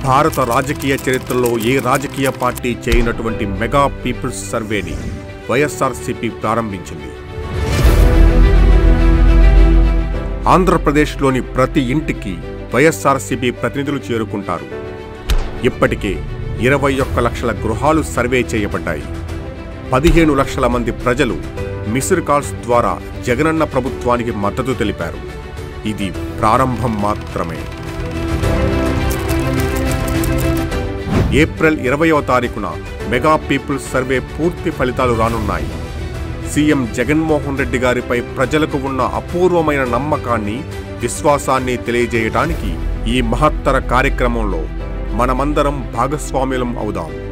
భారత రాజకీయ చరిత్రలో ఏ రాజకీయ పార్టీ చేయనటువంటి మెగా పీపుల్స్ సర్వేని వైఎస్ఆర్సీపీ ప్రారంభించింది ఆంధ్రప్రదేశ్లోని ప్రతి ఇంటికి వైఎస్ఆర్సీపీ ప్రతినిధులు చేరుకుంటారు ఇప్పటికే ఇరవై ఒక్క లక్షల గృహాలు సర్వే చేయబడ్డాయి పదిహేను లక్షల మంది ప్రజలు మిస్డ్ కాల్స్ ద్వారా జగనన్న ప్రభుత్వానికి మద్దతు తెలిపారు ఇది ప్రారంభం మాత్రమే ఏప్రిల్ ఇరవయవ తారీఖున మెగా పీపుల్స్ సర్వే పూర్తి ఫలితాలు రానున్నాయి సీఎం జగన్మోహన్ రెడ్డి గారిపై ప్రజలకు ఉన్న అపూర్వమైన నమ్మకాన్ని విశ్వాసాన్ని తెలియజేయడానికి ఈ మహత్తర కార్యక్రమంలో మనమందరం భాగస్వామ్యులం అవుదాం